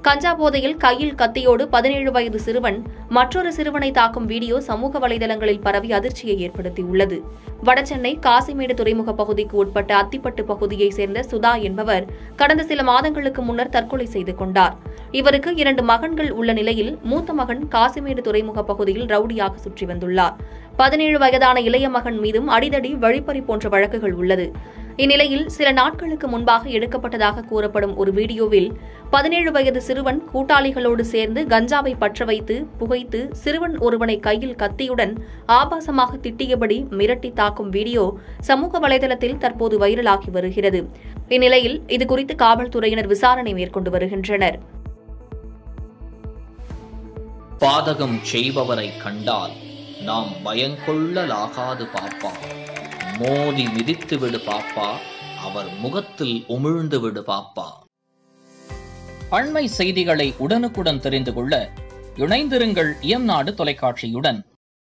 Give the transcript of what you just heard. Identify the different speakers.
Speaker 1: கஞ்சா போதையில் கையில் கத்தியோடு பதினேழு வயது சிறுவன் மற்றொரு சிறுவனை தாக்கும் வீடியோ சமூக வலைதளங்களில் பரவி அதிர்ச்சியை ஏற்படுத்தியுள்ளது வடசென்னை காசிமேடு துறைமுக பகுதிக்கு உட்பட்ட அத்திப்பட்டு பகுதியைச் சேர்ந்த சுதா என்பவர் கடந்த சில மாதங்களுக்கு முன்னர் தற்கொலை செய்து கொண்டார் இவருக்கு இரண்டு மகன்கள் உள்ள நிலையில் மூத்த மகன் காசிமேடு துறைமுக பகுதியில் ரவுடியாக சுற்றி வந்துள்ளார் பதினேழு வயதான இளைய மகன் மீதும் அடிதடி வழிப்பறி போன்ற வழக்குகள் உள்ளது இந்நிலையில் சில நாட்களுக்கு முன்பாக எடுக்கப்பட்டதாக கூறப்படும் ஒரு வீடியோவில் பதினேழு வயது சிறுவன் கூட்டாளிகளோடு சேர்ந்து கஞ்சாவை பற்ற வைத்து புகைத்து சிறுவன் ஒருவனை கையில் கத்தியுடன் ஆபாசமாக திட்டியபடி மிரட்டி தாக்கும் வீடியோ சமூக வலைதளத்தில் தற்போது வைரலாகி வருகிறது இந்நிலையில் இதுகுறித்து காவல்துறையினர் விசாரணை மேற்கொண்டு வருகின்றனர்
Speaker 2: பாதகம் செய்பவரை கண்டால் நாம் பயங்கொள்ளலாகாது பாப்பா மோதி மிதித்து விடு பாப்பா அவர் முகத்தில் உமிழ்ந்து விடு பாப்பா அண்மை செய்திகளை உடனுக்குடன் தெரிந்து கொள்ள இணைந்திருங்கள் எம் நாடு தொலைக்காட்சியுடன்